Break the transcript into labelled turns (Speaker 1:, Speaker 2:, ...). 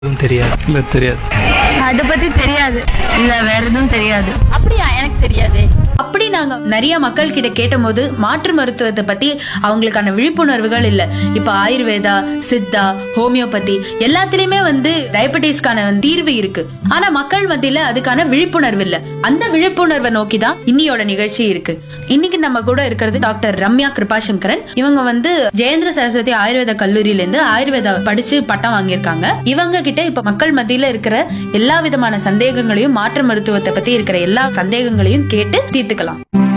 Speaker 1: எதுவும் தெரியாது இல்லை தெரியாது
Speaker 2: அதை பத்தி தெரியாது இல்ல வேற எதுவும் தெரியாது
Speaker 3: அப்படியா எனக்கு தெரியாதே
Speaker 4: அப்படி நாங்க நிறைய மக்கள் கிட்ட கேட்டபோது மாற்று மருத்துவத்தை பத்தி அவங்களுக்கான விழிப்புணர்வுகள் இல்ல இப்ப ஆயுர்வேதா சித்தா ஹோமியோபதி எல்லாத்துலயுமே வந்து டயபெட்டிஸ்க்கான தீர்வு இருக்கு ஆனா மக்கள் மத்தியில அதுக்கான விழிப்புணர்வு இல்ல அந்த விழிப்புணர்வை நோக்கி தான் இன்னியோட நிகழ்ச்சி இருக்கு இன்னைக்கு நம்ம கூட இருக்கிறது டாக்டர் ரம்யா கிருபாசங்கரன் இவங்க வந்து ஜெயேந்திர சரஸ்வதி ஆயுர்வேத கல்லூரியில இருந்து ஆயுர்வேதா படிச்சு பட்டம் வாங்கியிருக்காங்க இவங்க கிட்ட இப்ப மக்கள் மத்தியில இருக்கிற எல்லா விதமான சந்தேகங்களையும் மாற்று மருத்துவத்தை பத்தி இருக்கிற எல்லா சந்தேகங்களையும் கேட்டு தீர்த்துக்கலாம்